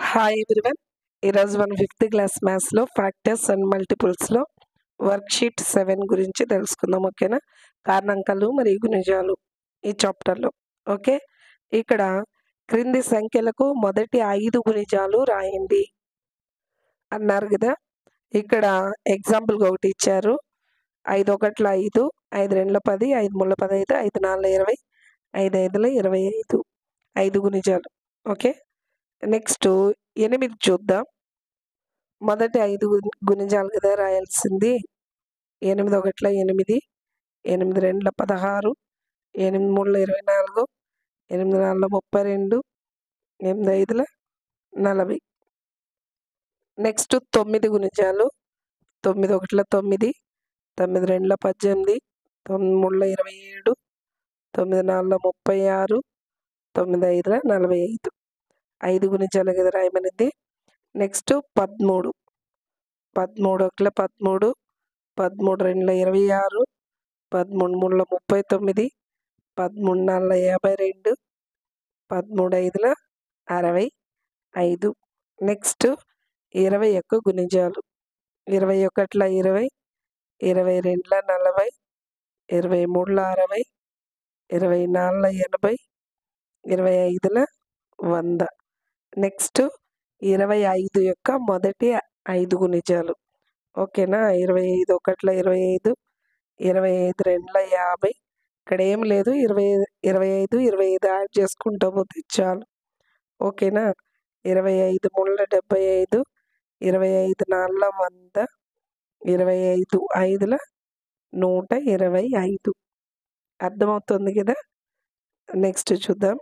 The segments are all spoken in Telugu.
హాయ్ ఎవ్రీవన్ ఈరోజు మన ఫిఫ్త్ క్లాస్ మ్యాథ్స్లో ఫ్యాక్టర్స్ అండ్ మల్టిపుల్స్లో వర్క్షీట్ సెవెన్ గురించి తెలుసుకుందాం ఓకేనా కారణాంకాలు మరియు గుణిజాలు ఈ చాప్టర్లో ఓకే ఇక్కడ క్రింది సంఖ్యలకు మొదటి ఐదు గుణిజాలు రాయండి అన్నారు కదా ఇక్కడ ఎగ్జాంపుల్గా ఒకటి ఇచ్చారు ఐదు ఒకట్ల ఐదు ఐదు రెండుల పది ఐదు మూడుల పదహైదు ఐదు నాలుగుల ఇరవై ఐదు ఐదుల ఇరవై ఐదు ఐదు గుణిజాలు ఓకే నెక్స్ట్ ఎనిమిది చూద్దాం మొదటి ఐదు గు- గుణిజాలు కదా రాయాల్సింది ఎనిమిది ఒకట్ల ఎనిమిది ఎనిమిది రెండుల పదహారు ఎనిమిది మూడుల ఇరవై నాలుగు ఎనిమిది నాలుగుల ముప్పై రెండు ఎనిమిది ఐదుల నలభై నెక్స్ట్ తొమ్మిది గుణిజాలు తొమ్మిది ఒకట్ల తొమ్మిది తొమ్మిది రెండుల పద్దెనిమిది తొమ్మిది మూడుల ఇరవై ఏడు తొమ్మిది నాలుగుల ముప్పై ఆరు తొమ్మిది ఐదుల నలభై ఐదు ఐదు గుణిజాలు కదా రాయమనింది నెక్స్ట్ పదమూడు పదమూడు ఒకట్ల పదమూడు పదమూడు రెండుల ఇరవై ఆరు పదమూడు మూడుల ముప్పై తొమ్మిది పదమూడు నాలుగుల యాభై రెండు పదమూడు ఐదుల అరవై ఐదు నెక్స్ట్ ఇరవై ఒక్క గుణిజాలు ఇరవై ఒకట్ల ఇరవై ఇరవై రెండుల నలభై ఇరవై మూడుల అరవై ఇరవై నాలుగుల ఎనభై ఇరవై ఐదుల వంద నెక్స్ట్ ఇరవై ఐదు యొక్క మొదటి ఐదు గుణిజాలు ఓకేనా ఇరవై ఐదు ఒకట్ల ఇరవై ఐదు ఇరవై ఐదు రెండుల యాభై ఇక్కడ ఏం లేదు ఇరవై ఇరవై ఐదు ఇరవై ఐదు యాడ్ చేసుకుంటూ పోతే చాలు ఓకేనా ఇరవై ఐదు మూడుల డెబ్బై ఐదు ఇరవై ఐదు నాలుగుల వంద ఇరవై ఐదు ఐదుల నూట ఇరవై ఐదు అర్థమవుతుంది కదా నెక్స్ట్ చూద్దాం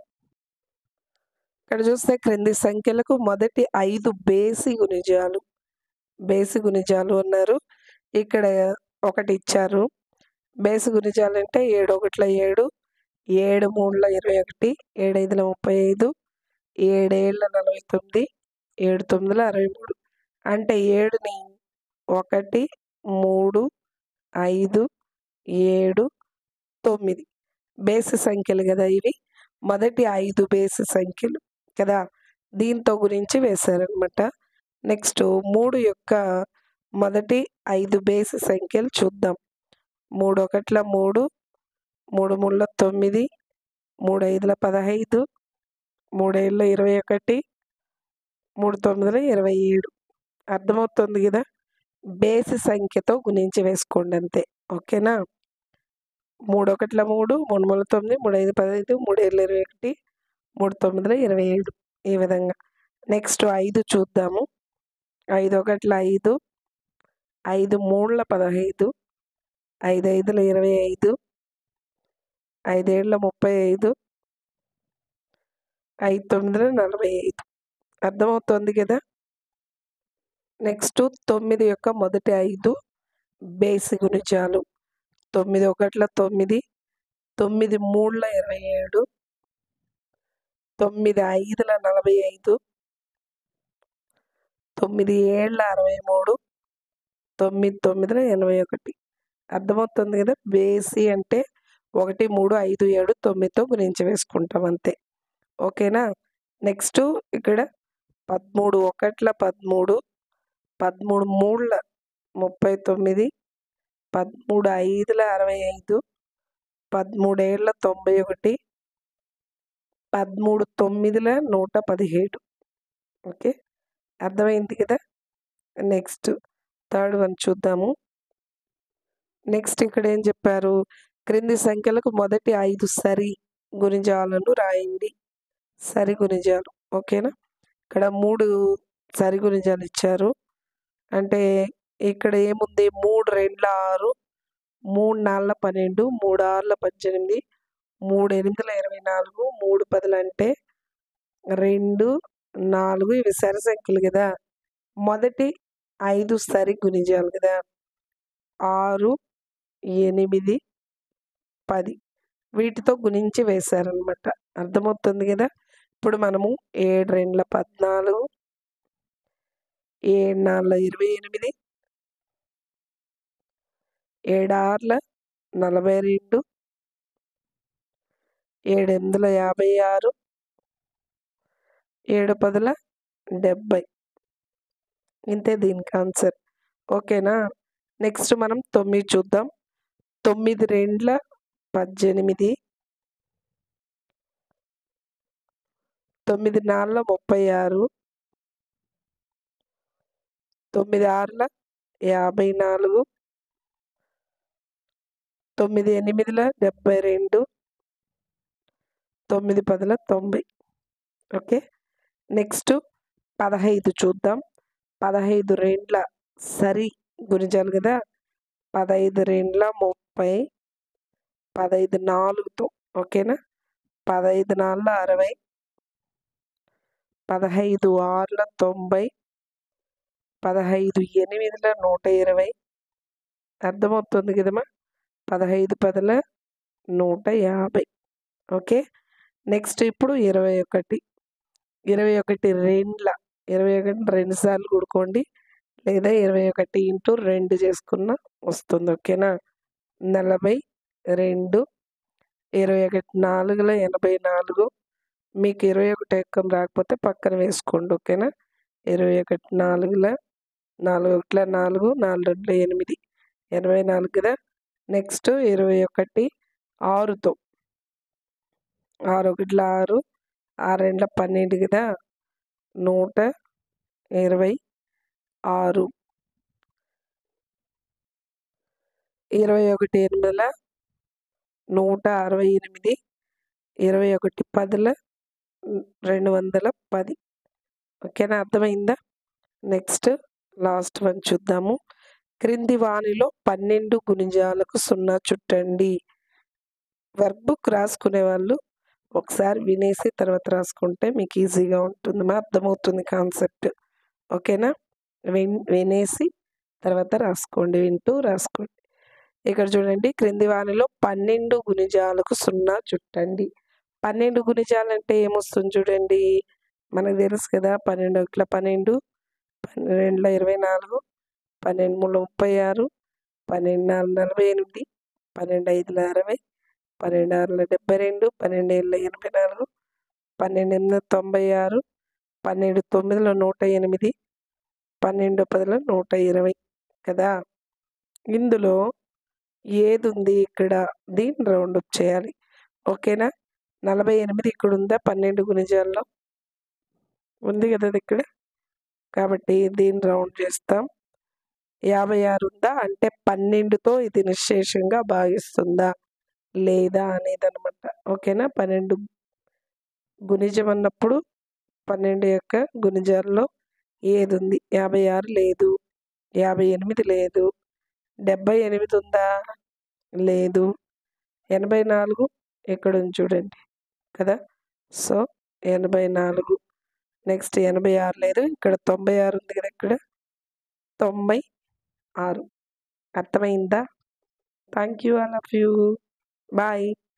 ఇక్కడ చూస్తే క్రింది సంఖ్యలకు మొదటి ఐదు బేసి గుణిజాలు బేసి గుణిజాలు అన్నారు ఇక్కడ ఒకటి ఇచ్చారు బేసి గుణిజాలు అంటే ఏడు ఒకట్ల ఏడు ఏడు మూడుల ఇరవై ఒకటి ఏడు ఐదుల ముప్పై ఐదు ఏడేళ్ళ నలభై తొమ్మిది ఏడు తొమ్మిదిల అరవై మూడు అంటే ఏడుని ఒకటి మూడు ఐదు ఏడు తొమ్మిది బేసి సంఖ్యలు కదా ఇవి మొదటి ఐదు బేసి సంఖ్యలు కదా దీంతో గురించి వేశారనమాట నెక్స్ట్ మూడు యొక్క మొదటి ఐదు బేసి సంఖ్యలు చూద్దాం మూడు ఒకట్ల మూడు మూడు మూడుల తొమ్మిది మూడు ఐదుల పదహైదు మూడేళ్ళ ఇరవై ఒకటి మూడు తొమ్మిదిల ఇరవై ఏడు అర్థమవుతుంది కదా బేసి సంఖ్యతో గుణించి వేసుకోండి అంతే ఓకేనా మూడు ఒకట్ల మూడు మూడు మూడు తొమ్మిది మూడు ఐదు పదహైదు మూడు ఏళ్ళు ఇరవై ఒకటి మూడు తొమ్మిదిలో ఇరవై ఏడు ఈ విధంగా నెక్స్ట్ ఐదు చూద్దాము ఐదు ఒకట్ల ఐదు ఐదు మూడుల పదహైదు ఐదు ఐదుల ఇరవై ఐదు ఐదేళ్ల ముప్పై ఐదు ఐదు తొమ్మిదిల నలభై ఐదు అర్థమవుతుంది కదా నెక్స్ట్ తొమ్మిది యొక్క మొదటి ఐదు బేసి గుణిజాలు తొమ్మిది ఒకట్ల తొమ్మిది తొమ్మిది మూడుల ఇరవై ఏడు తొమ్మిది ఐదుల నలభై ఐదు తొమ్మిది ఏళ్ళ అరవై మూడు తొమ్మిది తొమ్మిదిల ఎనభై ఒకటి అర్థమవుతుంది కదా బేసి అంటే ఒకటి మూడు ఐదు ఏడు తొమ్మిదితో గురించి వేసుకుంటాం అంతే ఓకేనా నెక్స్ట్ ఇక్కడ పదమూడు ఒకట్ల పదమూడు పదమూడు మూడుల ముప్పై తొమ్మిది పదమూడు ఐదుల అరవై ఐదు పదమూడేళ్ల తొంభై ఒకటి పదమూడు తొమ్మిదిల నూట పదిహేడు ఓకే అర్థమైంది కదా నెక్స్ట్ థర్డ్ వన్ చూద్దాము నెక్స్ట్ ఇక్కడ ఏం చెప్పారు క్రింది సంఖ్యలకు మొదటి ఐదు సరి గుణిజాలను రాయండి సరి గుణిజాలు ఓకేనా ఇక్కడ మూడు సరి గుణిజాలు ఇచ్చారు అంటే ఇక్కడ ఏముంది మూడు రెండుల ఆరు మూడు నాలుగుల పన్నెండు మూడు ఆరుల పద్దెనిమిది మూడు ఎనిమిదిల ఇరవై నాలుగు మూడు పదులు అంటే రెండు నాలుగు ఇవి సరి సంఖ్యలు కదా మొదటి ఐదు సరి గుణిజాలు కదా ఆరు ఎనిమిది పది వీటితో గుణించి వేశారనమాట అర్థమవుతుంది కదా ఇప్పుడు మనము ఏడు రెండుల పద్నాలుగు ఏడు నాలుగుల ఇరవై ఎనిమిది ఏడు ఆరుల నలభై రెండు ఏడు ఎనిమిదిల యాభై ఆరు ఏడు పదుల డెబ్బై ఇంతే దీనికి ఆన్సర్ ఓకేనా నెక్స్ట్ మనం తొమ్మిది చూద్దాం తొమ్మిది రెండ్ల పద్దెనిమిది తొమ్మిది నాలుగుల ముప్పై ఆరు తొమ్మిది ఆరుల యాభై నాలుగు తొమ్మిది ఎనిమిదిల డెబ్బై రెండు తొమ్మిది పదుల తొంభై ఓకే నెక్స్ట్ పదహైదు చూద్దాం పదహైదు రెండ్ల సరి గురించాలి కదా పదహైదు రెండ్ల ముప్పై పదహైదు నాలుగుతో ఓకేనా పదహైదు నాలుగుల అరవై పదహైదు ఆరుల తొంభై పదహైదు ఎనిమిదిల నూట ఇరవై అర్థమవుతుంది కదమ్మా పదహైదు పదుల నూట యాభై ఓకే నెక్స్ట్ ఇప్పుడు ఇరవై ఒకటి ఇరవై ఒకటి రెండ్ల ఇరవై ఒకటి రెండు సార్లు కూడుకోండి లేదా ఇరవై ఒకటి ఇంటూ రెండు చేసుకున్న వస్తుంది ఓకేనా నలభై రెండు ఇరవై ఒకటి నాలుగులో ఎనభై నాలుగు మీకు ఇరవై ఒకటి ఎక్కం రాకపోతే పక్కన వేసుకోండి ఓకేనా ఇరవై ఒకటి నాలుగుల నాలుగు ఒకట్ల నాలుగు నాలుగు రెండుల ఎనిమిది ఎనభై నాలుగు కదా నెక్స్ట్ ఇరవై ఒకటి ఆరుతో ఆరు ఒకట్ల ఆరు ఆరు రెండుల పన్నెండు కదా నూట ఇరవై ఆరు ఇరవై ఒకటి ఎనిమిదిల నూట అరవై ఎనిమిది ఇరవై ఒకటి పదుల రెండు వందల పది ఓకేనా అర్థమైందా నెక్స్ట్ లాస్ట్ వన్ చూద్దాము క్రింది వానిలో పన్నెండు గుణిజాలకు సున్నా చుట్టండి వర్క్ బుక్ రాసుకునే వాళ్ళు ఒకసారి వినేసి తర్వాత రాసుకుంటే మీకు ఈజీగా ఉంటుంది మా అర్థమవుతుంది కాన్సెప్ట్ ఓకేనా విన్ వినేసి తర్వాత రాసుకోండి వింటూ రాసుకోండి ఇక్కడ చూడండి క్రింది వానిలో పన్నెండు గుణిజాలకు సున్నా చుట్టండి పన్నెండు గుణిజాలు అంటే ఏమొస్తుంది చూడండి మనకు తెలుసు కదా పన్నెండు ఒకట్ల పన్నెండు పన్నెండుల ఇరవై నాలుగు పన్నెండు మూడు ముప్పై ఆరు పన్నెండు నాలుగు నలభై ఎనిమిది పన్నెండు ఐదుల అరవై పన్నెండు ఆరుల డెబ్బై రెండు పన్నెండు ఏళ్ళ ఎనభై నాలుగు పన్నెండు ఎనిమిది తొంభై ఆరు పన్నెండు తొమ్మిదిలో నూట ఎనిమిది పన్నెండు పదిలో నూట ఇరవై కదా ఇందులో ఏది ఉంది ఇక్కడ దీన్ని రౌండ్ అప్ చేయాలి ఓకేనా నలభై ఎనిమిది ఇక్కడ ఉందా పన్నెండు గుణిజాల్లో ఉంది కదా అది ఇక్కడ కాబట్టి దీన్ని రౌండ్ చేస్తాం యాభై ఆరు ఉందా అంటే పన్నెండుతో ఇది నిశ్శేషంగా భాగిస్తుందా లేదా అనేది అనమాట ఓకేనా పన్నెండు గుణిజం అన్నప్పుడు పన్నెండు యొక్క గుణిజాల్లో ఏది ఉంది యాభై ఆరు లేదు యాభై ఎనిమిది లేదు డెబ్బై ఎనిమిది ఉందా లేదు ఎనభై నాలుగు ఇక్కడ ఉంది చూడండి కదా సో ఎనభై నాలుగు నెక్స్ట్ ఎనభై ఆరు లేదు ఇక్కడ తొంభై ఆరు ఉంది కదా ఇక్కడ తొంభై ఆరు అర్థమైందా thank you all of you bye